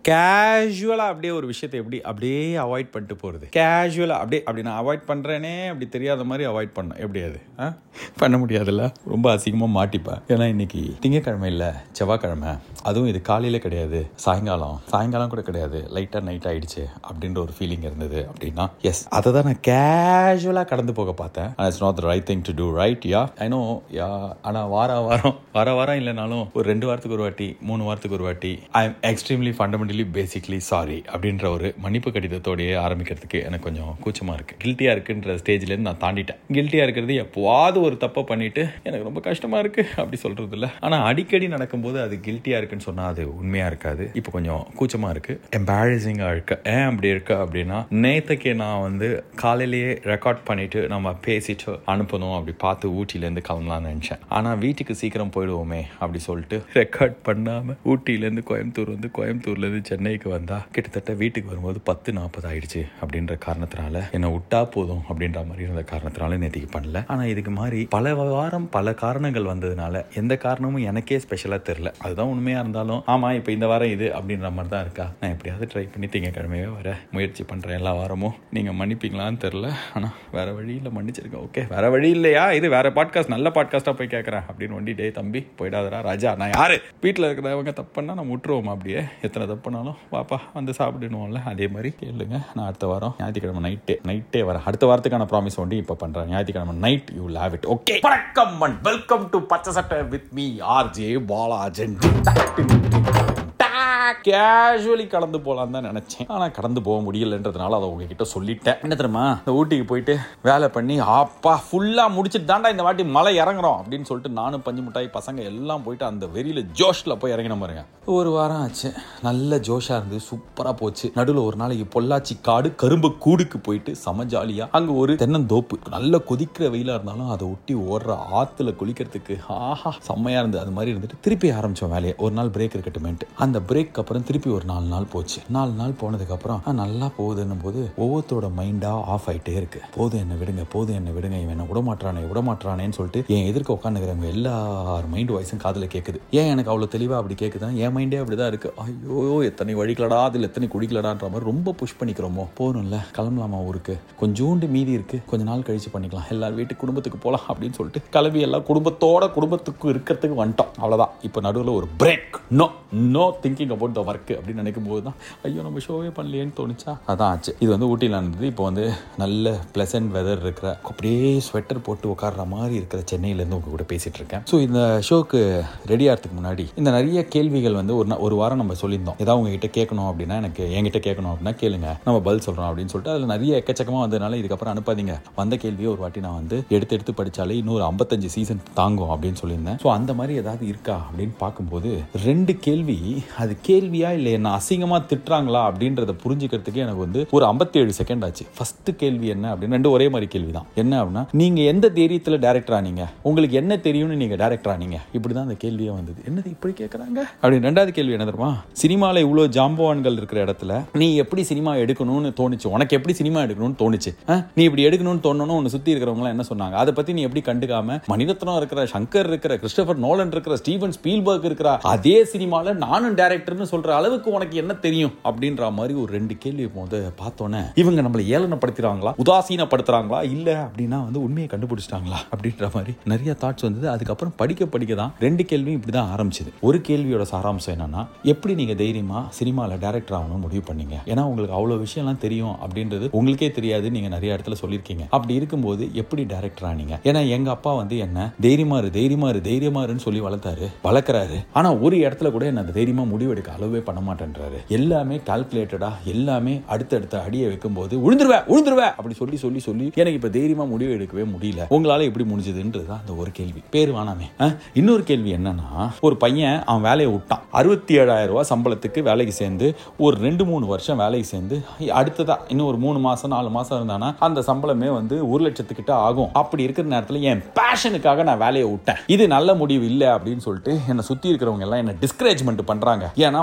கேஷுவலாக அப்படியே ஒரு விஷயத்தை எப்படி அப்படியே அவாய்ட் பண்ணிட்டு போகிறது கேஷுவலாக அப்படியே அப்படி நான் அவாய்ட் பண்ணுறேனே அப்படி தெரியாத மாதிரி அவாய்ட் பண்ணேன் எப்படி அது ஆ பண்ண முடியாதுல்ல ரொம்ப அசிங்கமாக மாட்டிப்பேன் ஏன்னா இன்னைக்கு திங்கக்கிழமை இல்லை செவ்வாய்க்கிழமை அதுவும் இது காலையில் கிடையாது சாயங்காலம் சாயங்காலம் கூட கிடையாது லைட்டாக நைட் ஆயிடுச்சு அப்படின்ற ஒரு ஃபீலிங் இருந்தது அப்படின்னா எஸ் அதை தான் நான் கேஷுவலாக கடந்து போக பார்த்தேன் it's not the right thing to do right ya I know ya ஆனால் வார வாரம் வார வாரம் இல்லைனாலும் ஒரு ரெண்டு வாரத்துக்கு ஒரு வாட்டி மூணு வாரத்துக்கு ஒரு வாட்டி I am extremely fundamentally basically sorry அப்படின்ற ஒரு மன்னிப்பு கடிதத்தோடையே ஆரம்பிக்கிறதுக்கு எனக்கு கொஞ்சம் கூச்சமாக இருக்குது கில்ட்டியாக இருக்குன்ற ஸ்டேஜ்லேருந்து நான் தாண்டிட்டேன் கில்ட்டியாக இருக்கிறது எப்போவாவது ஒரு தப்பை பண்ணிட்டு எனக்கு ரொம்ப கஷ்டமாக இருக்குது அப்படி சொல்கிறது இல்லை ஆனால் அடிக்கடி நடக்கும்போது அது கில்ட்டியாக இருக்குன்னு சொன்னால் அது உண்மையாக இருக்காது இப்போ கொஞ்சம் கூச்சமாக இருக்குது எம்பாரசிங்காக இருக்கு ஏன் அப்படி இருக்கு அப்படின்னா நேற்றுக்கு நான் வந்து காலையிலேயே ரெக்கார்ட் பண்ணிட்டு நம்ம பேசிட்டு அனுப்பணும் அப்படி பார்த்து ஊட்டிலேருந்து கிளம்பலாம்னு நினச்சேன் ஆனால் வீட்டுக்கு சீக்கிரம் போயிடுவோமே அப்படி சொல்லிட்டு ரெக்கார்ட் பண்ணாமல் ஊட்டியிலேருந்து கோயம்புத்தூர் வந்து கோயம்புத்தூர்லேருந்து சென்னைக்கு வந்தா கிட்டத்தட்ட வீட்டுக்கு வரும்போது பத்து நாற்பது ஆயிடுச்சு அப்படின்ற காரணத்தினால என்னை விட்டா போதும் அப்படின்ற மாதிரி இருந்த காரணத்தினால நேற்றுக்கு பண்ணல ஆனால் இதுக்கு மாதிரி பல வாரம் பல காரணங்கள் வந்ததுனால எந்த காரணமும் எனக்கே ஸ்பெஷலாக தெரில அதுதான் உண்மையாக இருந்தாலும் ஆமாம் இப்போ இந்த வாரம் இது அப்படின்ற மாதிரி தான் இருக்கா நான் எப்படியாவது ட்ரை பண்ணி திங்கக்கிழமையே வர முயற்சி பண்ணுறேன் எல்லா வாரமும் நீங்கள் மன்னிப்பீங்களான்னு தெரில ஆனால் வேற வழியில் மன்னிச்சிருக்கேன் ஓகே வேற வழி இல்லையா இது வேற பாட்காஸ்ட் நல்ல பாட்காஸ்ட்டாக போய் கேட்குறேன் அப்படின்னு வண்டி டே தம்பி போயிடாதடா ராஜா நான் யாரு வீட்டில் இருக்கிறவங்க தப்பு பண்ணால் நம்ம விட்டுருவோம் அப்படியே எத்தனை தப்பு பண்ணாலும் வாப்பா வந்து சாப்பிடணும்ல அதே மாதிரி கேளுங்க நான் அடுத்த வாரம் ஞாயிற்றுக்கிழமை நைட்டே நைட்டே வரேன் அடுத்த வாரத்துக்கான ப்ராமிஸ் ஒண்டி இப்போ பண்ணுறேன் ஞாயிற்றுக்கிழமை night you leave it okay வணக்கம் and welcome to Pachai Sattai with me RJ Balajan casually கடந்து போகலாம் தான் நினைச்சேன் ஆனால் கடந்து போக முடியலன்றதுனால அதை உங்ககிட்ட சொல்லிட்டேன் என்ன தெரியுமா இந்த ஊட்டிக்கு போயிட்டு வேலை பண்ணி அப்பா ஃபுல்லாக முடிச்சுட்டு தாண்டா இந்த வாட்டி மலை இறங்குறோம் அப்படின்னு சொல்லிட்டு நானும் பஞ்சு மிட்டாய் பசங்க எல்லாம் போயிட்டு அந்த வெறியில ஜோஷில் போய் இறங்கின பாருங்க ஒரு வாரம் ஆச்சு நல்ல ஜோஷாக இருந்து சூப்பராக போச்சு நடுவில் ஒரு நாளைக்கு பொள்ளாச்சி காடு கரும்பு கூடுக்கு போயிட்டு செம ஜாலியாக அங்கே ஒரு தென்னந்தோப்பு நல்ல கொதிக்கிற வெயிலாக இருந்தாலும் அதை ஒட்டி ஓடுற ஆற்றுல குளிக்கிறதுக்கு ஆஹா செம்மையாக இருந்தது அது மாதிரி இருந்துட்டு திருப்பி ஆரம்பித்தோம் வேலையை ஒரு நாள் பிரேக் இருக்கட்டுமேன்ட்டு அந்த பிரேக் அப்புறம் திருப்பி ஒரு நாலு நாள் போச்சு நாலு நாள் போனதுக்கப்புறம் நல்லா போகுதுன்னும் போது ஒவ்வொருத்தரோட மைண்டாக ஆஃப் ஆகிட்டே இருக்கு போதும் என்ன விடுங்க போதும் என்ன விடுங்க இவன் என்ன விடமாட்டானே விடமாட்டானேன்னு சொல்லிட்டு என் எதிர்க்க உட்காந்துக்கிறவங்க எல்லார் மைண்ட் வாய்ஸும் காதில் கேட்குது ஏன் எனக்கு அவ்வளோ தெளிவாக அப்படி கேட்குதா என் மைண்டே அப்படி தான் இருக்கு ஐயோ எத்தனை வழிகளடா அதில் எத்தனை குடிக்கலடான்ற மாதிரி ரொம்ப புஷ் பண்ணிக்கிறோமோ போகணும்ல கிளம்பலாமா ஊருக்கு கொஞ்சோண்டு மீதி இருக்கு கொஞ்ச நாள் கழிச்சு பண்ணிக்கலாம் எல்லார் வீட்டு குடும்பத்துக்கு போகலாம் அப்படின்னு சொல்லிட்டு கிளம்பி எல்லாம் குடும்பத்தோட குடும்பத்துக்கு இருக்கிறதுக்கு வந்துட்டோம் அவ்வளோதான் இப்போ நடுவில் ஒரு break no no thinking about the work அப்படின்னு நினைக்கும் போது தான் ஐயோ நம்ம ஷோவே பண்ணலையேன்னு தோணுச்சா அதான் ஆச்சு இது வந்து ஊட்டியில் இருந்தது இப்போ வந்து நல்ல பிளசன்ட் வெதர் இருக்கிற அப்படியே ஸ்வெட்டர் போட்டு உட்கார்ற மாதிரி இருக்கிற சென்னையிலேருந்து உங்க கூட பேசிட்டு இருக்கேன் ஸோ இந்த ஷோக்கு ரெடி ஆகிறதுக்கு முன்னாடி இந்த நிறைய கேள்விகள் வந்து ஒரு நா- ஒரு வாரம் நம்ம சொல்லியிருந்தோம் ஏதாவது உங்ககிட்ட கேட்கணும் அப்படின்னா எனக்கு என்கிட்ட கேட்கணும் அப்படின்னா கேளுங்க நம்ம பதில் சொல்கிறோம் அப்படின்னு சொல்லிட்டு அதில் நிறைய எக்கச்சக்கமாக வந்ததுனால இதுக்கப்புறம் அனுப்பாதீங்க வந்த கேள்வியை ஒரு வாட்டி நான் வந்து எடுத்து எடுத்து படித்தாலே இன்னொரு ஐம்பத்தஞ்சு சீசன் தாங்கும் அப்படின்னு சொல்லியிருந்தேன் ஸோ அந்த மாதிரி ஏதாவது இருக்கா அப்படின்னு பார்க்கும்போது ரெண்டு கேள்வி அது கேள்வியா இல்லை என்ன அசிங்கமாக திட்டுறாங்களா அப்படின்றத புரிஞ்சுக்கிறதுக்கு எனக்கு வந்து ஒரு 57 செகண்ட் ஆச்சு ஃபர்ஸ்ட் கேள்வி என்ன அப்படின்னு ரெண்டு ஒரே மாதிரி கேள்வி தான் என்ன அப்படின்னா நீங்க எந்த தைரியத்தில் டேரக்டர் ஆனீங்க உங்களுக்கு என்ன தெரியும்னு நீங்க டேரக்டர் ஆனீங்க இப்படி தான் அந்த கேள்வியே வந்தது என்னது இப்படி கேட்குறாங்க அப்படின்னு ரெண்டாவது கேள்வி என்ன தெரியுமா சினிமாவில் இவ்வளோ ஜாம்பவான்கள் இருக்கிற இடத்துல நீ எப்படி சினிமா எடுக்கணும்னு தோணுச்சு உனக்கு எப்படி சினிமா எடுக்கணும்னு தோணுச்சு ஆ? நீ இப்படி எடுக்கணும்னு தோணணும் உன்னை சுற்றி இருக்கிறவங்க என்ன சொன்னாங்க அதை பத்தி நீ எப்படி கண்டுக்காம மணிரத்னம் இருக்கிற சங்கர் இருக்கிற கிறிஸ்டபர் நோலன் இருக்கிற ஸ்டீவன் ஸ்பீல்பர்க் இருக்கிற அதே சினிமாவில் நானும் டேரக்டர்னு சொல்ற அளவுக்கு உனக்கு என்ன தெரியும் அப்படின்ற மாதிரி ஒரு ரெண்டு கேள்வி போது பார்த்தோன்னே இவங்க நம்மளை ஏளனப்படுத்துறாங்களா உதாசீனப்படுத்துறாங்களா இல்ல அப்படின்னா வந்து உண்மையை கண்டுபிடிச்சிட்டாங்களா அப்படின்ற மாதிரி நிறைய தாட்ஸ் வந்தது அதுக்கப்புறம் படிக்க படிக்க தான் ரெண்டு கேள்வியும் இப்படி தான் ஆரம்பிச்சது ஒரு கேள்வியோட சாராம்சம் என்னன்னா எப்படி நீங்க தைரியமா சினிமாவில் டேரக்டர் ஆகணும்னு முடிவு பண்ணீங்க ஏன்னா உங்களுக்கு அவ்வளோ விஷயம்லாம் தெரியும் அப்படின்றது உங்களுக்கே தெரியாது நீங்க நிறைய இடத்துல சொல்லியிருக்கீங்க அப்படி இருக்கும்போது எப்படி டேரக்டர் ஆனீங்க ஏன்னா எங்க அப்பா வந்து என்ன தைரியமா இரு தைரியமா இரு தைரியமா இருன்னு சொல்லி வளர்த்தாரு வளர்க்குறாரு ஆனா ஒரு இடத்துல கூட என்ன தைரியமா முடிவெடுக்க அளவே பண்ண மாட்டேன்றாரு எல்லாமே கால்குலேட்டடா எல்லாமே அடுத்தடுத்த அடியை வைக்கும்போது உழுந்துருவேன் உழுந்துருவேன் அப்படி சொல்லி சொல்லி சொல்லி எனக்கு இப்ப தைரியமா முடிவு எடுக்கவே முடியல உங்களால எப்படி முடிஞ்சதுன்றது தான் அந்த ஒரு கேள்வி பேர் வேணாமே ஆ? இன்னொரு கேள்வி என்னன்னா ஒரு பையன் அவன் வேலையை விட்டான் அறுபத்தி ஏழாயிரம் ரூபாய் சம்பளத்துக்கு வேலைக்கு சேர்ந்து ஒரு ரெண்டு மூணு வருஷம் வேலைக்கு சேர்ந்து அடுத்ததா இன்னும் ஒரு மூணு மாசம் நாலு மாசம் இருந்தானா அந்த சம்பளமே வந்து ஒரு லட்சத்துக்கிட்ட ஆகும் அப்படி இருக்கிற நேரத்துல என் பேஷனுக்காக நான் வேலையை விட்டேன் இது நல்ல முடிவு இல்லை அப்படின்னு சொல்லிட்டு என்னை சுத்தி இருக்கிறவங்க எல்லாம் என்ன டிஸ்கரேஜ்மெண்ட் பண்றாங்க ஏன்னா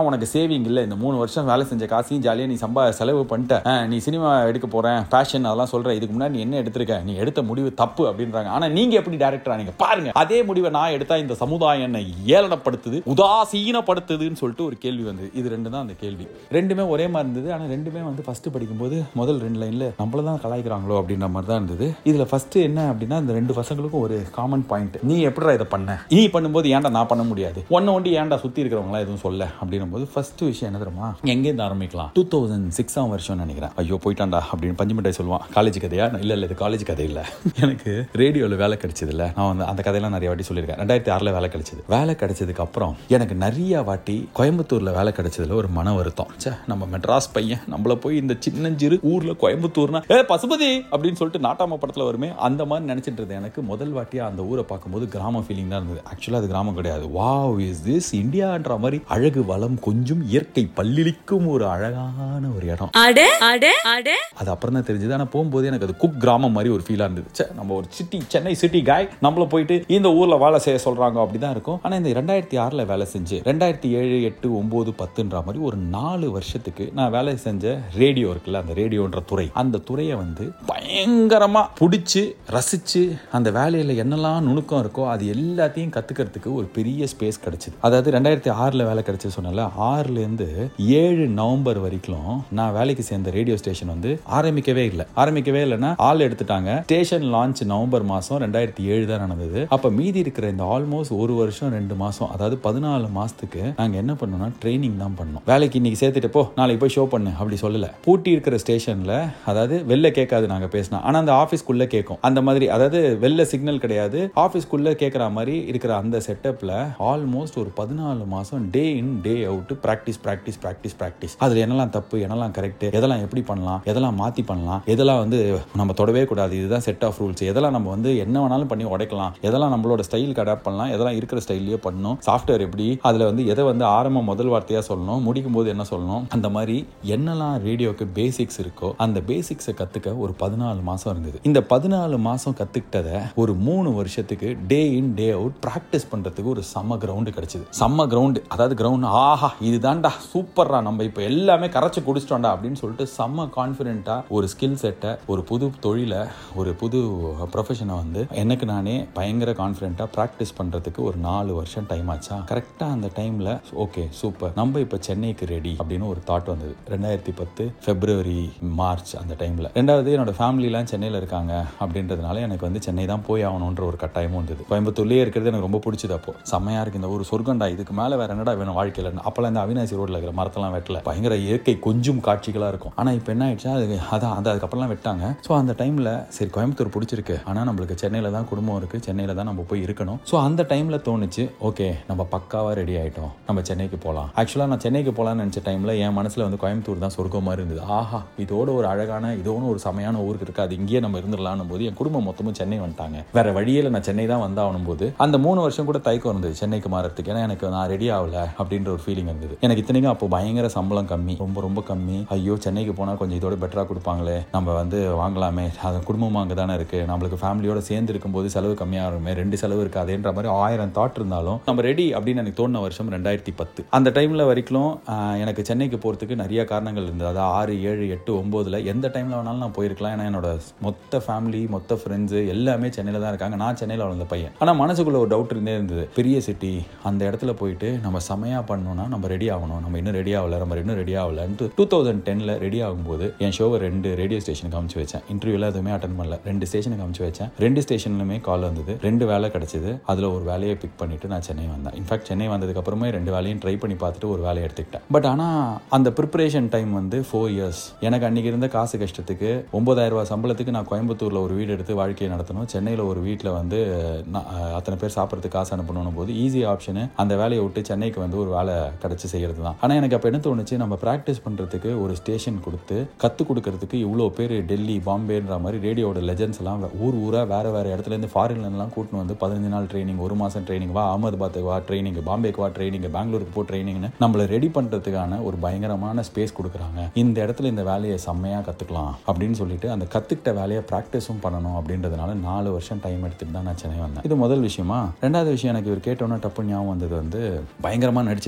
உனக்கு சேவிங் இல்லை இந்த மூணு வருஷம் வேலை செஞ்ச காசையும் ஜாலியாக நீ சம்பா செலவு பண்ணிட்ட ஆ, நீ சினிமா எடுக்க போறேன் பேஷன் அதெல்லாம் சொல்ற இதுக்கு முன்னாடி நீ என்ன எடுத்திருக்க நீ எடுத்த முடிவு தப்பு அப்படின்றாங்க ஆனா நீங்க எப்படி டேரக்டர் ஆனீங்க பாருங்க அதே முடிவை நான் எடுத்தா இந்த சமுதாயம் என்னை ஏளனப்படுத்துது உதாசீனப்படுத்துதுன்னு சொல்லிட்டு ஒரு கேள்வி வந்தது இது ரெண்டு தான் அந்த கேள்வி ரெண்டுமே ஒரே மாதிரி இருந்தது ஆனா ரெண்டுமே வந்து ஃபர்ஸ்ட் படிக்கும்போது முதல் ரெண்டு லைன்ல நம்மள தான் கலாய்க்கிறாங்களோ அப்படின்ற மாதிரி தான் இருந்தது இதுல ஃபர்ஸ்ட் என்ன அப்படின்னா இந்த ரெண்டு பசங்களுக்கும் ஒரு காமன் பாயிண்ட் நீ எப்படிடா இதை பண்ண நீ பண்ணும்போது ஏன்டா நான் பண்ண முடியாது ஒன்னு ஒண்டி ஏன்டா சுத்தி இருக்கிறவங்களா எதுவும் சொல்ல அப்படின்னும் போது ஃபர்ஸ்ட் விஷயம் என்ன தெரியுமா எங்கேருந்து ஆரம்பிக்கலாம் டூ தௌசண்ட் சிக்ஸாம் வருஷம் நினைக்கிறேன் ஐயோ போயிட்டான்டா அப்படின்னு பஞ்சமிட்டாய் சொல்லுவான் காலேஜ் கதையா இல்ல இல்ல இது காலேஜ் கதை இல்ல எனக்கு ரேடியோல வேலை கிடைச்சது இல்ல நான் வந்து அந்த கதையெல்லாம் நிறைய வாட்டி சொல்லியிருக்கேன் ரெண்டாயிரத்தி ஆறுல வேலை கிடைச்சது வேலை கிடைச்சதுக்கு அப்புறம் எனக்கு நிறைய வாட்டி கோயம்புத்தூர்ல வேலை கிடைச்சதுல ஒரு மன வருத்தம் ச்சே நம்ம மெட்ராஸ் பையன் நம்மள போய் இந்த சின்னஞ்சிறு ஊர்ல கோயம்புத்தூர்னா ஏ பசுபதி அப்படின்னு சொல்லிட்டு நாட்டாம படத்துல வருமே அந்த மாதிரி நினைச்சிட்டு இருந்தேன் எனக்கு முதல் வாட்டியா அந்த ஊரை பார்க்கும்போது கிராம ஃபீலிங் தான் இருந்தது ஆக்சுவலா அது கிராமம் கிடையாது வாவ் இஸ் திஸ் இந்தியான்ற மாதிரி அழகு வளம் கொஞ்சம் இயற்கை பல்லிழிக்கும் ஒரு அழகான ஒரு இடம் அட அட அட அது அப்புறம் தான் தெரிஞ்சது ஆனால் போகும்போது எனக்கு அது குக் கிராமம் மாதிரி ஒரு ஃபீலாக இருந்தது ச்சே நம்ம ஒரு சிட்டி சென்னை சிட்டி காய் நம்மள போயிட்டு இந்த ஊரில் வேலை செய்ய சொல்கிறாங்க அப்படி தான் இருக்கும் ஆனால் இந்த ரெண்டாயிரத்தி ஆறில் வேலை செஞ்சு ரெண்டாயிரத்தி ஏழு எட்டு ஒம்பது பத்துன்ற மாதிரி ஒரு நாலு வருஷத்துக்கு நான் வேலை செஞ்ச ரேடியோ இருக்குல்ல அந்த ரேடியோன்ற துறை அந்த துறையை வந்து பயங்கரமாக பிடிச்சி ரசித்து அந்த வேலையில் என்னெல்லாம் நுணுக்கம் இருக்கோ அது எல்லாத்தையும் கற்றுக்கிறதுக்கு ஒரு பெரிய ஸ்பேஸ் கிடைச்சிது அதாவது ரெண்டாயிரத்தி ஆறில் வேலை கிடைச்சது சொன்னல ஆறுலேருந்து ஏழு நவம்பர் வரைக்கும் நான் வேலைக்கு சேர்ந்த ரேடியோ ஸ்டேஷன் வந்து ஆரம்பிக்கவே இல்லை ஆரம்பிக்கவே இல்லைன்னா ஆள் எடுத்துட்டாங்க ஸ்டேஷன் லான்ச் நவம்பர் மாதம் ரெண்டாயிரத்தி ஏழு தான் நடந்தது அப்போ மீதி இருக்கிற இந்த ஆல்மோஸ்ட் ஒரு வருஷம் ரெண்டு மாதம் அதாவது பதினாலு மாதத்துக்கு நாங்கள் என்ன பண்ணோம்னா ட்ரைனிங் தான் பண்ணோம் வேலைக்கு இன்னைக்கு சேர்த்துட்டு போ நாளைக்கு போய் ஷோ பண்ணு அப்படி சொல்லல பூட்டி இருக்கிற ஸ்டேஷனில் அதாவது வெளில கேட்காது நாங்கள் பேசினா ஆனால் அந்த ஆஃபீஸ்க்குள்ளே கேட்கும் அந்த மாதிரி அதாவது வெளில சிக்னல் கிடையாது ஆஃபீஸ்க்குள்ளே கேட்குற மாதிரி இருக்கிற அந்த செட்டப்பில் ஆல்மோஸ்ட் ஒரு பதினாலு மாதம் day in day out practice practice practice practice அதில் என்னெல்லாம் தப்பு என்னெல்லாம் கரெக்ட் எதெல்லாம் எப்படி பண்ணலாம் எதெல்லாம் மாற்றி பண்ணலாம் எதெல்லாம் வந்து நம்ம தொடவே கூடாது இதுதான் செட் ஆஃப் ரூல்ஸ் எதெல்லாம் நம்ம வந்து என்ன வேணாலும் பண்ணி உடைக்கலாம் எதெல்லாம் நம்மளோட ஸ்டைலுக்கு அடாப்ட் பண்ணலாம் எதெல்லாம் இருக்கிற ஸ்டைல்லையே பண்ணணும் சாஃப்ட்வேர் எப்படி அதில் வந்து எதை வந்து ஆரம்ப முதல் வார்த்தையாக சொல்லணும் முடிக்கும் போது என்ன சொல்லணும் அந்த மாதிரி என்னெல்லாம் ரேடியோக்கு பேசிக்ஸ் இருக்கோ அந்த பேசிக்ஸை கற்றுக்க ஒரு பதினாலு மாதம் இருந்தது இந்த பதினாலு மாதம் கற்றுக்கிட்டதை ஒரு மூணு வருஷத்துக்கு டே இன் டே அவுட் ப்ராக்டிஸ் பண்ணுறதுக்கு ஒரு செம்ம கிரவுண்டு கிடைச்சிது செம்ம கிரவுண்டு அதாவது கிரவுண்ட் ஆஹா இதுதான்டா சூப்பர்ரா நம்ம இப்போ எல்லாமே கரைச்சி குடிச்சிட்டோம்டா அப்படின்னு சொல்லிட்டு செம்ம கான்ஃபிடென்ட்டாக ஒரு ஸ்கில் செட்டை ஒரு புது தொழிலை ஒரு புது ப்ரொஃபஷனை வந்து எனக்கு நானே பயங்கர கான்ஃபிடென்ட்டாக ப்ராக்டிஸ் பண்ணுறதுக்கு ஒரு நாலு வருஷம் டைம் ஆச்சா கரெக்டாக அந்த டைமில் ஓகே சூப்பர் நம்ம இப்போ சென்னைக்கு ரெடி அப்படின்னு ஒரு தாட் வந்தது ரெண்டாயிரத்தி பத்து பிப்ரவரி மார்ச் அந்த டைமில் ரெண்டாவது என்னோட ஃபேமிலிலாம் சென்னையில் இருக்காங்க அப்படின்றதுனால எனக்கு வந்து சென்னை தான் போய் ஆகணுன்ற ஒரு கட்டாயமும் இருந்தது கோயம்புத்தூர்லேயே இருக்கிறது எனக்கு ரொம்ப பிடிச்சது அப்போ செம்மையாக இருக்கு இந்த ஒரு சொர்க்கண்டா இதுக்கு மேலே வேற என்னடா வேணும் வாழ்க்கையில் அப்போல்லாம் இந்த அவினாசி ரோட்டில் இருக்கிற மரத்தெல்லாம் வெட்டல பயங்கர இயற்கை கொஞ்சம் காட்சிகளாக இருக்கும் ஆனால் இப்போ என்ன ஆயிடுச்சா அது அதான் அது அதுக்கப்புறம்லாம் வெட்டாங்க ஸோ அந்த டைமில் சரி கோயம்புத்தூர் பிடிச்சிருக்கு ஆனால் நம்மளுக்கு சென்னையில் தான் குடும்பம் இருக்குது சென்னையில் தான் நம்ம போய் இருக்கணும் ஸோ அந்த டைமில் தோணுச்சு ஓகே நம்ம பக்காவாக ரெடி ஆகிட்டோம் நம்ம சென்னைக்கு போகலாம் ஆக்சுவலாக நான் சென்னைக்கு போகலான்னு நினச்ச டைமில் என் மனசில் வந்து கோயம்புத்தூர் தான் சொர்க்கம் மாதிரி இருந்தது ஆஹா இதோட ஒரு அழகான இதோட ஒரு செமையான ஊருக்கு இருக்கு அது இங்கேயே நம்ம இருந்துடலாம்னு போது என் குடும்பம் மொத்தமும் சென்னை வந்துட்டாங்க வேற வழியில் நான் சென்னை தான் வந்தாகணும் போது அந்த மூணு வருஷம் கூட தயக்கம் இருந்தது சென்னைக்கு மாறதுக்கு ஏன்னா எனக்கு நான் ரெடி ஆகல அப்படின்ற ஒரு ஃபீலிங் இருந்தது எனக்கு இத்தனைக்கும் அப்போ பயங்கர சம்பளம் கம்மி ரொம்ப ரொம்ப கம்மி ஐயோ சென்னைக்கு போனால் கொஞ்சம் இதோட பெட்டராக கொடுப்பாங்களே நம்ம வந்து வாங்கலாமே அது குடும்பம் அங்கே தானே இருக்கு நம்மளுக்கு ஃபேமிலியோட சேர்ந்து இருக்கும்போது செலவு கம்மியாக இருக்குமே ரெண்டு செலவு இருக்காதுன்ற மாதிரி ஆயிரம் தாட் இருந்தாலும் நம்ம ரெடி அப்படின்னு எனக்கு தோணுன வருஷம் ரெண்டாயிரத்தி பத்து அந்த டைமில் வரைக்கும் ஆஹ், எனக்கு சென்னைக்கு போகிறதுக்கு நிறைய காரணங்கள் இருந்தது அதாவது ஆறு ஏழு எட்டு ஒம்போதுல எந்த டைமில் வேணாலும் நான் போயிருக்கலாம் ஏன்னா என்னோட மொத்த ஃபேமிலி மொத்த ஃப்ரெண்ட்ஸு எல்லாமே சென்னையில் தான் இருக்காங்க நான் சென்னையில் வளர்ந்த பையன் ஆனால் மனசுக்குள்ள ஒரு டவுட் இருந்தே இருந்தது பெரிய சிட்டி அந்த இடத்துல போயிட்டு நம்ம செமையாக பண்ணணும்னா நம்ம ரெடி ஆகணும் நம்ம இன்னும் ரெடி ஆகல நம்ம இன்னும் ரெடி ஆகலன்ட்டு டூ தௌசண்ட் டென்னில் ரெடி ஆகும்போது என் ஷோவை ரெண்டு ரேடியோ ஸ்டேஷனுக்கு காமிச்சு வச்சேன் இன்டர்வியூல எதுவுமே அட்டன் பண்ணல ரெண்டு ஸ்டேஷனுக்கு காமிச்சு வச்சேன் ரெண்டு ஸ்டேஷன்லுமே கால் வந்தது ரெண்டு வேலை கிடைச்சது அதில் ஒரு வேலையை பிக் பண்ணிட்டு நான் சென்னை வந்தேன் இன்ஃபேக்ட் சென்னை வந்ததுக்கு அப்புறமே ரெண்டு வேலையும் ட்ரை பண்ணி பார்த்துட்டு ஒரு வேலையை எடுத்துக்கிட்டேன் பட் ஆனால் அந்த ப்ரிப்பரேஷன் டைம் வந்து ஃபோர் இயர்ஸ் எனக்கு அன்னைக்கு இருந்த காசு கஷ்டத்துக்கு ஒன்பதாயிரம் ரூபாய் சம்பளத்துக்கு நான் கோயம்புத்தூரில் ஒரு வீடு எடுத்து வாழ்க்கையை நடத்தணும் சென்னையில் ஒரு வீட்டில் வந்து நான், அஹ், அத்தனை பேர் சாப்பிட்றதுக்கு காசு அனுப்பணும் போது ஈஸி ஆப்ஷனு அந்த வேலையை விட்டு சென்னைக்கு வந்து ஒரு வேலை கிடச்சி செய்கிறது தான் ஆனால் எனக்கு அப்போ என்ன தோணுச்சு நம்ம ப்ராக்டிஸ் பண்ணுறதுக்கு ஒரு ஸ்டேஷன் கொடுத்து கற்றுக் கொடுக்கறதுக்கு இவ்வளோ பேர் டெல்லி பாம்பேன்ற மாதிரி ரேடியோட லெஜன்ஸ் எல்லாம் வே- ஊர் ஊராக வேறு வேறு இடத்துலேருந்து ஃபாரின்லாம் கூட்டின்னு வந்து பதினஞ்சு நாள் ட்ரைனிங் ஒரு மாதம் ட்ரைனிங் வா அகமதாபாத்துக்கு வா ட்ரைனிங் பாம்பேக்கு வா ட்ரைனிங் பெங்களூருக்கு போ ட்ரைனிங்னு நம்மளை ரெடி பண்ணுறதுக்கான ஒரு பயங்கரமான ஸ்பேஸ் கொடுக்குறாங்க இந்த இடத்துல இந்த வேலையை செம்மையாக கற்றுக்கலாம் அப்படின்னு சொல்லிட்டு அந்த கற்றுக்கிட்ட வேலையை ப்ராக்டிஸும் பண்ணணும் அப்படின்றதுனால நாலு வருஷம் டைம் எடுத்துட்டு தான் நான் சென்னை வந்தேன் இது முதல் விஷயமா ரெண்டாவது விஷயம் எனக்கு இவர் கேட்டோன்னே டப்பு ஞாபகம் வந்தது வந்து பயங்கரமாக நடிச்சிட்டு இருந்தேன்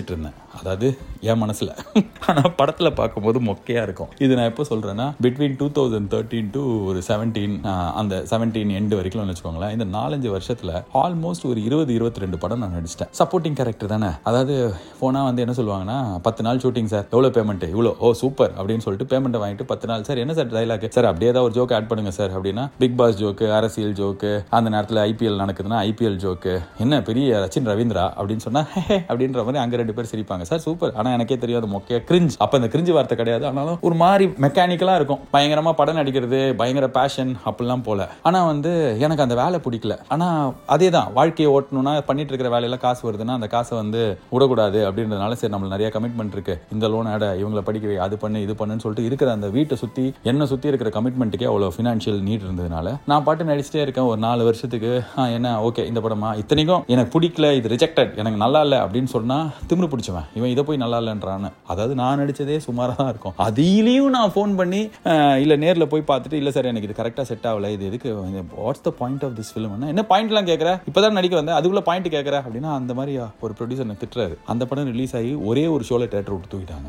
அதாவது என் மனசில் ஆனால் படத்தில் பார்க்கும்போது மொக்கையாக இருக்கும் இது நான் எப்போ சொல்கிறேன்னா between two thousand thirteen to ஒரு செவன்டீன் அந்த செவன்டீன் எண்டு வரைக்கும் வச்சுக்கோங்களேன் இந்த நாலஞ்சு வருஷத்தில் ஆல்மோஸ்ட் ஒரு இருபது இருபத்தி ரெண்டு படம் நான் நடிச்சிட்டேன் சப்போர்ட்டிங் கேரக்டர் தானே அதாவது போனால் வந்து என்ன சொல்லுவாங்கன்னா பத்து நாள் ஷூட்டிங் சார் எவ்வளோ பேமெண்ட் இவ்வளோ ஓ சூப்பர் அப்படின்னு சொல்லிட்டு பேமெண்ட்டை வாங்கிட்டு பத்து நாள் சார் என்ன சார் டைலாக் சார் அப்படியே ஏதாவது ஒரு ஜோக் ஆட் பண்ணுங்க சார் அப்படின்னா பிக் பாஸ் ஜோக்கு அரசியல் ஜோக்கு அந்த நேரத்தில் ஐபிஎல் நடக்குதுன்னா ஐபிஎல் ஜோக்கு என்ன பெரிய ரச்சின் ரவீந்திரா அப்படின்னு சொன்னா "ஹே" அப்படின்ற மாதிரி அங்க ரெண்டு பேர் சிரிப்பாங்க சார் சூப்பர் ஆனா எனக்கே தெரியும் அது மொக்கையா கிரிஞ்ச் அப்ப அந்த கிரிஞ்சு வார்த்தை கிடையாது ஆனாலும் ஒரு மாதிரி மெக்கானிக்கலா இருக்கும் பயங்கரமா படம் நடிக்கிறது பயங்கர பேஷன் அப்படிலாம் போல ஆனா வந்து எனக்கு அந்த வேலை பிடிக்கல ஆனா அதே தான் வாழ்க்கையை ஓட்டணும்னா பண்ணிட்டு இருக்கிற வேலையில காசு வருதுன்னா அந்த காசை வந்து விடக்கூடாது அப்படின்றதுனால சரி நம்மளுக்கு நிறைய கமிட்மெண்ட் இருக்கு இந்த லோன் ஆட இவங்களை படிக்க வை, அது பண்ணு இது பண்ணுன்னு சொல்லிட்டு இருக்கிற அந்த வீட்டை சுத்தி என்ன சுத்தி இருக்கிற கமிட்மெண்ட்டுக்கே அவ்வளோ ஃபினான்ஷியல் நீட் இருந்ததுனால நான் பாட்டு நடிச்சிட்டே இருக்கேன் ஒரு நாலு வருஷத்துக்கு ஆ, என்ன ஓகே இந்த படமா இத்தனைக்கும் எனக்கு பிடிக்கல இது ரிஜெக்டட் எனக்கு நல்லா இல்லை அப்படின்னு சொன்னா திமிரு பிடிச்சவன் இவன் இதை போய் நல்லா இல்லைன்றான்னு அதாவது நான் நடிச்சதே சுமாராக தான் இருக்கும் அதிலையும் நான் ஃபோன் பண்ணி அஹ், இல்ல நேர்ல போய் பார்த்துட்டு இல்ல சார் எனக்கு இது கரெக்டாக செட் ஆகல இது எதுக்கு what's the point of this film என்ன பாயிண்ட்லாம் கேட்குற இப்போதான் நடிக்க வந்தேன் அதுக்குள்ள பாயிண்ட் கேட்குற அப்படின்னா அந்த மாதிரி ஒரு ப்ரொடியூசர் என்ன திட்டுறாரு அந்த படம் ரிலீஸ் ஆகி ஒரே ஒரு ஷோல தேட்டர் விட்டு தூக்கிட்டாங்க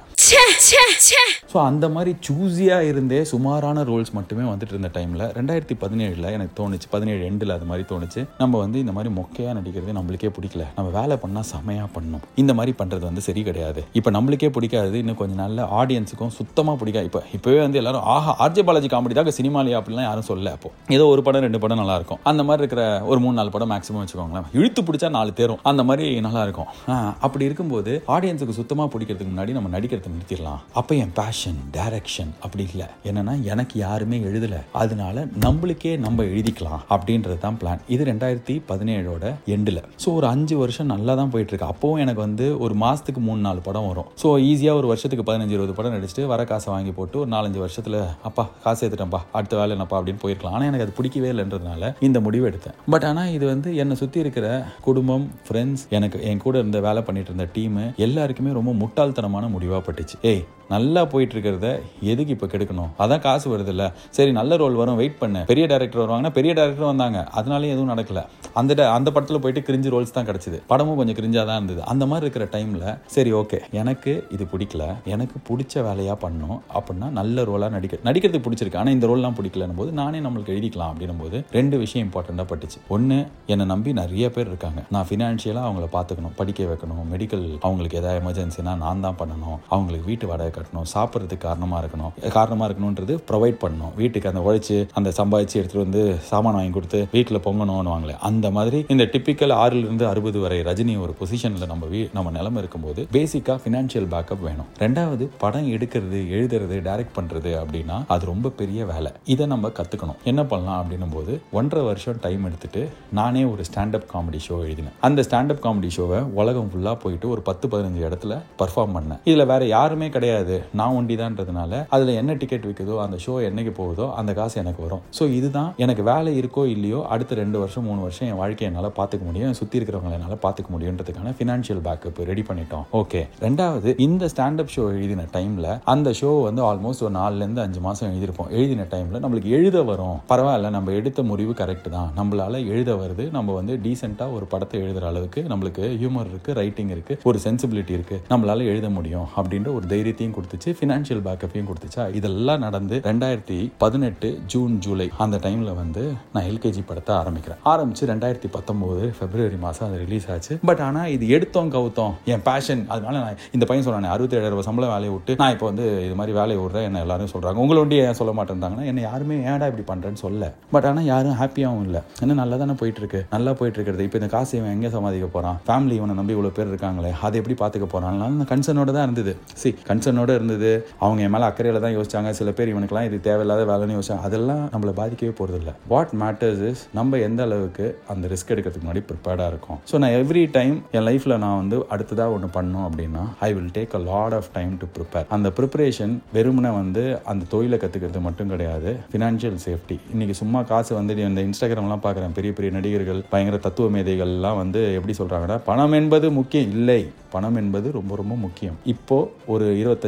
ஸோ அந்த மாதிரி சூஸியாக இருந்தே சுமாரான ரோல்ஸ் மட்டுமே வந்துட்டு இருந்த டைமில் ரெண்டாயிரத்தி பதினேழில் எனக்கு தோணுச்சு பதினேழு எண்டில் அது மாதிரி தோணுச்சு நம்ம வந்து இந்த மாதிரி மொக்கையாக நடிக்கிறது நம்மளுக்கே பிடிக்கல நம்ம வேலை பண்ணால் செமையாக பண்ணணும் இந்த மாதிரி பண்ணுறது வந்து சரி கிடையாது இப்போ நம்மளுக்கே பிடிக்காது இன்னும் கொஞ்சம் நாள்ல ஆடியன்ஸுக்கும் சுத்தமாக பிடிக்காது இப்போ இப்போவே வந்து எல்லாரும் ஆஹா ஆர்ஜே பாலாஜி காமெடி தான் சினிமாலியா அப்படிலாம் யாரும் சொல்ல அப்போ ஏதோ ஒரு படம் ரெண்டு படம் நல்லா இருக்கும் அந்த மாதிரி இருக்கிற ஒரு மூணு நாலு படம் மேக்ஸிமம் வச்சுக்கோங்களேன் இழுத்து பிடிச்சா நாலு தேரும் அந்த மாதிரி நல்லா இருக்கும் ஆ, அப்படி இருக்கும்போது ஆடியன்ஸுக்கு சுத்தமாக பிடிக்கிறதுக்கு முன்னாடி நம்ம நடிக்கிறத நிறுத்திடலாம் அப்போ என் பேஷன் டைரக்ஷன் அப்படி இல்லை என்னன்னா எனக்கு யாருமே எழுதல அதனால நம்மளுக்கே நம்ம எழுதிக்கலாம் அப்படின்றது தான் பிளான் இது ரெண்டாயிரத்தி பதினேழோட எண்டில் ஸோ ஒரு அஞ்சு வருஷம் நல்லா தான் போயிட்டு இருக்கு அப்போவும் எனக்கு வந்து ஒரு மாசத்துக்கு மூணு நாலு படம் வரும் ஸோ ஈஸியாக ஒரு வருஷத்துக்கு பதினஞ்சு இருபது படம் நடிச்சுட்டு வர காசை வாங்கி போட்டு ஒரு நாலஞ்சு வருஷத்துல அப்பா காசு எடுத்துட்டேன்ப்பா அடுத்த வேலை என்னப்பா அப்படின்னு போயிருக்கலாம் ஆனால் எனக்கு அது பிடிக்கவே இல்லைன்றதுனால இந்த முடிவு எடுத்தேன் பட் ஆனால் இது வந்து என்னை சுற்றி இருக்கிற குடும்பம் ஃப்ரெண்ட்ஸ் எனக்கு என் கூட இருந்த வேலை பண்ணிட்டு இருந்த டீமு எல்லாருக்குமே ரொம்ப முட்டாள்தனமான முடிவாக பட்டுச்சு ஏய் நல்லா போயிட்டு இருக்கிறத எதுக்கு இப்போ கெடுக்கணும் அதான் காசு வருது இல்ல சரி நல்ல ரோல் வரும் வெயிட் பண்ணு பெரிய டேரக்டர் வருவாங்கன்னா பெரிய டேரக்டர் வந்தாங்க அதனாலயும் எதுவும் நடக்கல அந்த ட- அந்த படத்தில் போயிட்டு கிரிஞ்சு ரோல்ஸ் தான் கிடைச்சது படமும் கொஞ்சம் கிரிஞ்சா தான் இருந்தது அந்த மாதிரி இருக்கிற டைம்ல சரி ஓகே எனக்கு இது பிடிக்கல எனக்கு பிடிச்ச வேலையா பண்ணணும் அப்படின்னா நல்ல ரோலா நடிக்க நடிக்கிறது பிடிச்சிருக்கு ஆனால் இந்த ரோல்லாம் பிடிக்கலன்னும் போது நானே நம்மளுக்கு எழுதிக்கலாம் அப்படின்னும் போது ரெண்டு விஷயம் இம்பார்ட்டண்ட்டாக பட்டுச்சு ஒன்று என்னை நம்பி நிறைய பேர் இருக்காங்க நான் ஃபினான்ஷியலாக அவங்கள பார்த்துக்கணும் படிக்க வைக்கணும் மெடிக்கல் அவங்களுக்கு ஏதாவது எமர்ஜென்சினா நான் தான் பண்ணணும் அவங்களுக்கு வீட்டு வாடகை கட்டணும் சாப்பிட்றதுக்கு காரணமாக இருக்கணும் காரணமாக இருக்கணுன்றது ப்ரொவைட் பண்ணணும் வீட்டுக்கு அந்த உழைச்சி அந்த சம்பாதிச்சு எடுத்துகிட்டு வந்து சாமான் வாங்கி கொடுத்து வீட்டில் பொங்கணும்னு வாங்களே அந்த மாதிரி இந்த டிப்பிக்கல் ஆறிலிருந்து அறுபது வரை ரஜினி ஒரு பொசிஷனில் நம்ம வீ நம்ம நிலைமை இருக்கும்போது பேசிக்காக ஃபினான்ஷியல் பேக்கப் வேணும் ரெண்டாவது படம் எடுக்கிறது எழுதுறது டைரக்ட் பண்ணுறது அப்படின்னா அது ரொம்ப பெரிய வேலை இதை நம்ம கற்றுக்கணும் என்ன பண்ணலாம் அப்படின்னும் போது ஒன்றரை வருஷம் டைம் எடுத்துட்டு நானே ஒரு ஸ்டாண்டப் காமெடி ஷோ எழுதினேன் அந்த ஸ்டாண்டப் காமெடி ஷோவை உலகம் ஃபுல்லாக போயிட்டு ஒரு பத்து பதினஞ்சு இடத்துல பர்ஃபார்ம் பண்ணேன் இதில் வேற யாருமே கிடையாது நான் ஒண்டி தான்றதுனால அதில் என்ன டிக்கெட் விற்குதோ அந்த ஷோ என்னைக்கு போகுதோ அந்த காசு எனக்கு வரும் ஸோ இதுதான் எனக்கு வேலை இருக்கோ இல்லையோ அடுத்த ரெண்டு வருஷம் மூணு வருஷம் என் வாழ்க்கையை என்னால் பார்த்துக்க முடியும் சுற்றி இருக்கிறவங்களை என்னால் பார்த்துக்க முடியுன்றதுக்கான ஃபினான்ஷியல் பேக்கப் ரெடி பண்ணிட்டோம் ஓகே ரெண்டாவது இந்த ஸ்டாண்டப் ஷோ எழுதின டைமில் அந்த ஷோ வந்து ஆல்மோஸ்ட் ஒரு நாலுலேருந்து அஞ்சு மாதம் எழுதியிருப்போம் எழுதின டைமில் நம்மளுக்கு எழுத வரும் பரவாயில்ல நம்ம எடுத்த முடிவு கரெக்ட் தான் நம்மளால எழுத வருது நம்ம வந்து டீசெண்டாக ஒரு படத்தை எழுதுற அளவுக்கு நம்மளுக்கு ஹியூமர் இருக்கு ரைட்டிங் இருக்கு ஒரு சென்சிபிலிட்டி இருக்கு நம்மளால எழுத முடியும் அப்படின்ற ஒரு தைரியத்தையும் கொடுத்துச்சு ஃபினான்ஷியல் பேக்கப்பையும் கொடுத்துச்சா இதெல்லாம் நடந்து ரெண்டாயிரத்தி பதினெட்டு ஜூன் ஜூலை அந்த டைம்ல வந்து நான் எல்கேஜி படத்தை ஆரம்பிக்கிறேன் ஆரம்பிச்சு ரெண்டாயிரத்தி பத்தொன்பது பிப்ரவரி மாசம் அது ரிலீஸ் ஆச்சு பட் ஆனா இது எடுத்தோம் கவுத்தோம் என் பேஷன் அதனால நான் இந்த பையன் சொல்றானே அறுபத்தேழாயிரம் ரூபாய் சம்பளம் வேலையை விட்டு நான் இப்போ வந்து இது மாதிரி வேலையை விட்றேன் என்ன எல்லாரும் சொல்றாங்க உங்களை ஒண்டி ஏன் சொல்ல மாட்டேன்றாங்கன்னா என்ன யாருமே ஏன்டா இப்படி பண்றேன்னு சொல்ல பட் ஆனா யாரும் ஹாப்பியாகவும் இல்லை என்ன நல்லா தானே போயிட்டு இருக்கு நல்லா போயிட்டு இருக்கிறது இப்போ இந்த காசு இவன் எங்கே சமாளிக்க போறான் ஃபேமிலி இவனை நம்பி இவ்வளோ பேர் இருக்காங்களே அதை எப்படி பார்த்துக்க போறான் அந்த கன்சர்னோட தான் இருந்தது சி கன்சர்னோட இருந்தது அவங்க என் மேலே அக்கறையில் தான் யோசிச்சாங்க சில பேர் இவனுக்குலாம் இது தேவையில்லாத வேலைன்னு யோசிச்சாங்க அதெல்லாம் நம்மளை பாதிக்கவே போகிறது இல்லை வாட் மேட்டர்ஸ் இஸ் நம்ம எந்த அளவுக்கு அந்த ரிஸ்க் எடுக்கிறதுக்கு முன்னாடி ப்ரிப்பேர்டாக இருக்கும் ஸோ நான் எவ்ரி டைம் என் லைஃப்பில் நான் வந்து அடுத்ததாக ஒன்று பண்ணணும் அப்படின்னா I will take a lot of time to prepare அந்த ப்ரிப்பரேஷன் வெறுமனே வந்து அந்த தொழிலை கற்றுக்கிறது மட்டும் கிடையாது ஃபினான்ஷியல் சேஃப்டி இன்னைக்கு சும்மா காசு வந்து இந்த இன்ஸ்டாகிராம்லாம் பார்க்குறேன் பெரிய பெரிய நடிகர்கள் பயங்கர தத்துவ மேதைகள்லாம் வந்து எப்படி சொல்கிறாங்கன்னா பணம் என்பது முக்கியம் இல்லை பணம் என்பது ரொம்ப ரொம்ப முக்கியம் இப்போ ஒரு இருபத்தஞ்சு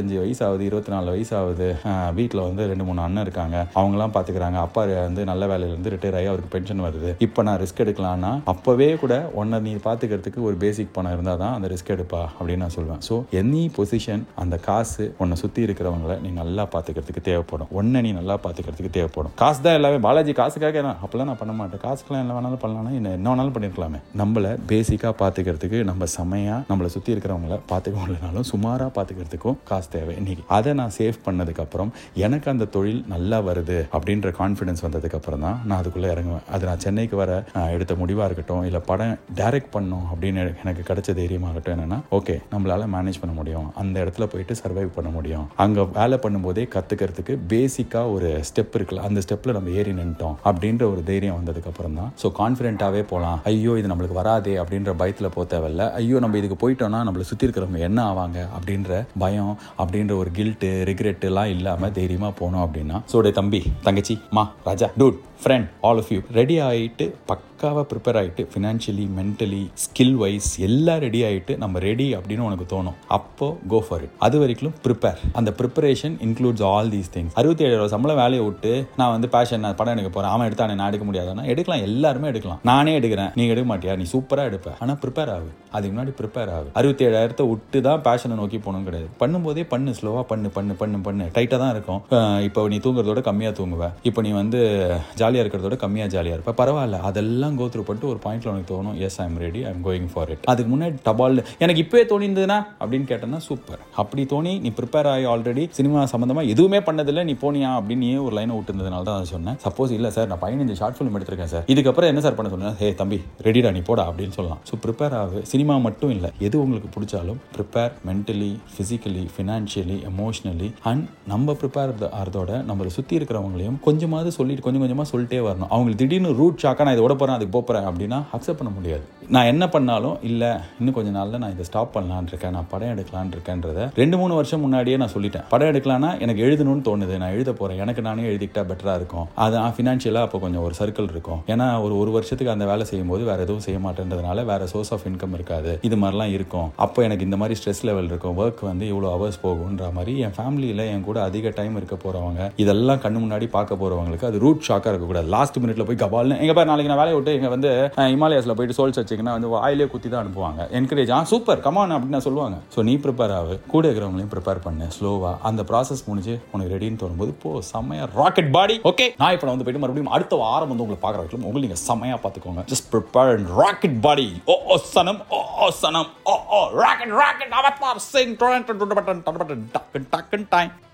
இருபத்தஞ்சு வயசு ஆகுது இருபத்தி நாலு வயசு ஆகுது வீட்டில் வந்து ரெண்டு மூணு அண்ணன் இருக்காங்க அவங்களாம் பார்த்துக்கிறாங்க அப்பா வந்து நல்ல வேலையிலேருந்து ரிட்டையர் ஆகி அவருக்கு பென்ஷன் வருது இப்போ நான் ரிஸ்க் எடுக்கலாம்னா அப்போவே கூட உன்னை நீ பார்த்துக்கிறதுக்கு ஒரு பேசிக் பணம் இருந்தால் தான் அந்த ரிஸ்க் எடுப்பா அப்படின்னு நான் சொல்லுவேன் ஸோ எனி பொசிஷன் அந்த காசு உன்னை சுற்றி இருக்கிறவங்கள நீ நல்லா பார்த்துக்கிறதுக்கு தேவைப்படும் ஒன்றை நீ நல்லா பார்த்துக்கிறதுக்கு தேவைப்படும் காசு தான் எல்லாமே பாலாஜி காசுக்காக நான் அப்போல்லாம் நான் பண்ண மாட்டேன் காசுக்கெல்லாம் என்ன வேணாலும் பண்ணலாம்னா என்ன என்ன வேணாலும் பண்ணியிருக்கலாமே நம்மளை பேசிக்காக பார்த்துக்கிறதுக்கு நம்ம செமையாக நம்மளை சுற்றி இருக்கிறவங்கள பார்த்துக்க முடியலனாலும் சுமாராக பார்த்துக்கிறதுக்கும் காசு தேவை இன்னைக்கு அதை நான் சேவ் பண்ணதுக்கப்புறம் எனக்கு அந்த தொழில் நல்லா வருது அப்படின்ற கான்ஃபிடன்ஸ் வந்ததுக்கப்புறம் தான் நான் அதுக்குள்ளே இறங்குவேன் அது நான் சென்னைக்கு வர ஆஹ், எடுத்த முடிவாக இருக்கட்டும் இல்லை படம் டைரக்ட் பண்ணணும் அப்படின்னு எனக்கு கிடைச்ச தைரியமாகட்டும் என்னன்னா ஓகே நம்மளால மேனேஜ் பண்ண முடியும் அந்த இடத்துல போயிட்டு சர்வைவ் பண்ண முடியும் அங்கே வேலை பண்ணும்போதே கற்றுக்கிறதுக்கு பேசிக்காக ஒரு ஸ்டெப் இருக்குல்ல அந்த ஸ்டெப்பில் நம்ம ஏறி நின்ட்டோம் அப்படின்ற ஒரு தைரியம் வந்ததுக்கப்புறம் தான் ஸோ கான்ஃபிடென்ட்டாகவே போகலாம் ஐயோ இது நம்மளுக்கு வராதே அப்படின்ற பயத்தில் போக தேவையில்ல ஐயோ நம்ம இதுக்கு போயிட்டோம்னா நம்மளை சுற்றி இருக்கிறவங்க என்ன ஆவாங்க அப்படின்ற பயம் அப்படின்ற ஒரு கில்ட்டு ரிக்ரெட் எல்லாம் இல்லாமல் தைரியமாக போனோம் அப்படின்னா ஸோ டே தம்பி தங்கச்சி மா ராஜா dude friend all of you ready ஆகிட்டு பக்காவாக ப்ரிப்பேர் ஆகிட்டு ஃபினான்ஷியலி மென்டலி ஸ்கில் வைஸ் எல்லாம் ரெடி ஆகிட்டு நம்ம ரெடி அப்படின்னு உனக்கு தோணும் அப்போ கோ ஃபார் இட் அது வரைக்கும் ப்ரிப்பேர் அந்த preparation includes all these things அறுபத்தி ஏழு ரூபா சம்பளம் வேலையை விட்டு நான் வந்து பேஷன் நான் படம் எடுக்க போகிறேன் அவன் எடுத்தானே நான் எடுக்க முடியாதுன்னா எடுக்கலாம் எல்லாருமே எடுக்கலாம் நானே எடுக்கிறேன் நீ எடுக்க மாட்டியா நீ சூப்பராக எடுப்ப ஆனால் ப்ரிப்பேர் ஆகு அதுக்கு முன்னாடி ப்ரிப்பேர் ஆகு அறுபத்தி ஏழாயிரத்தை விட்டு தான் பேஷனை நோக்கி போகணும் கிடையாது பண்ணும்போதே பண்ணு ஸ்லோவாக பண்ணு பண்ணு பண்ணு பண்ணு டைட்டாக தான் இருக்கும் அஹ் இப்போ நீ தூங்குறதோட கம்மியாக தூங்குவ இப்போ நீ வந்து ஜாலியாக இருக்கிறதோட கம்மியாக ஜாலியாக இருப்ப பரவாயில்ல அதெல்லாம் கோ த்ரூ பண்ணிட்டு ஒரு பாயிண்ட்ல உனக்கு தோணும் yes I'm ready I'm going for it அதுக்கு முன்னாடி டபால் எனக்கு இப்போயே தோணியிருந்ததுன்னா அப்படின்னு கேட்டேன்னா சூப்பர் அப்படி தோணி நீ ப்ரிப்பேர் ஆகி ஆல்ரெடி சினிமா சம்மந்தமாக எதுவுமே பண்ணதில்லை நீ போனியா அப்படின்னு நீ ஒரு லைனை விட்டுருந்ததுனால தான் அதை சொன்னேன் சப்போஸ் இல்லை சார் நான் பதினஞ்சு ஷார்ட் ஃபிலிம் எடுத்திருக்கேன் சார் இதுக்கப்புறம் என்ன சார் பண்ண சொன்னேன் ஹே தம்பி ரெடிடா நீ போடா அப்படின்னு சொல்லலாம் ஸோ ப்ரிப்பேர் ஆகு சினிமா மட்டும் இல்லை எது உங்களுக்கு பிடிச்சாலும் prepare mentally physically financially emotionally and நம்ம ப்ரிப்பேர் ஆகிறதோட நம்மளை சுற்றி இருக்கிறவங்களையும் கொஞ்சமாவது சொல்லிட்டு கொஞ்சம் கொஞ்சமாக சொல்லிட்டே வரணும் அவங்களுக்கு திடீர்னு ரூட் ஷாக்காக நான் இதை விட போகிறேன் அதுக்கு போகிறேன் அப்படின்னா அக்செப்ட் பண்ண முடியாது நான் என்ன பண்ணாலும் இல்லை இன்னும் கொஞ்ச நாளில் நான் இதை ஸ்டாப் பண்ணலான்னு இருக்கேன் நான் படம் எடுக்கலான்னு இருக்கேன்றத ரெண்டு மூணு வருஷம் முன்னாடியே நான் சொல்லிட்டேன் படம் எடுக்கலாம்னா எனக்கு எழுதணும்னு தோணுது நான் எழுத போகிறேன் எனக்கு நானே எழுதிக்கிட்டா பெட்டராக இருக்கும் அது ஃபினான்ஷியலாக அப்போ கொஞ்சம் ஒரு சர்க்கிள் இருக்கும் ஏன்னா ஒரு ஒரு வருஷத்துக்கு அந்த வேலை செய்யும்போது வேற எதுவும் செய்ய மாட்டேன்றதுனால வேற சோர்ஸ் ஆஃப் இன்கம் இருக்காது இது மாதிரிலாம் இருக்கும் அப்போ எனக்கு இந்த மாதிரி ஸ்ட்ரெஸ் லெவல் இருக்கும் ஒர்க் வந்து இவ்வளோ ஹவர்ஸ் போகுன்ற மாதிரி என் ஃபேமிலியில் என் கூட அதிக டைம் இருக்க போகிறவங்க இதெல்லாம் கண்ணு முன்னாடி பார்க்க போகிறவங்களுக்கு அது ரூட் ஷாக்காக இருக்கக்கூடாது லாஸ்ட் மினிட்ல போய் கபால்னு எங்க பாரு நாளைக்கு நான் வேலையை விட்டு இங்கே வந்து ஹிமாலயாஸில் போயிட்டு சோல்ஸ் வச்சிங்கன்னா வந்து வாயிலே குத்தி தான் அனுப்புவாங்க என்கரேஜ் ஆ சூப்பர் கமான் அப்படின்னு நான் சொல்லுவாங்க ஸோ நீ ப்ரிப்பேர் ஆகு கூட இருக்கிறவங்களையும் ப்ரிப்பேர் பண்ணு ஸ்லோவாக அந்த ப்ராசஸ் முடிஞ்சு உனக்கு ரெடின்னு தோணும்போது போ செம்மையா ராக்கெட் பாடி ஓகே நான் இப்போ வந்து போயிட்டு மறுபடியும் அடுத்த வாரம் வந்து உங்களை பார்க்குற வரைக்கும் உங்களை நீங்கள் செம்மையாக பார்த்துக்கோங்க ஜஸ்ட் ப்ரிப்பேர் ராக்கெட் பாடி ஓ ஓ சனம் ஓ ஓ சனம் ஓ ஓ ராக்கெட் ராக்கெட் அவத்தார் சிங் டொரண்ட் டொரண்ட் டொரண்ட் டொரண்ட் டக்கன் டக்கன் டைம்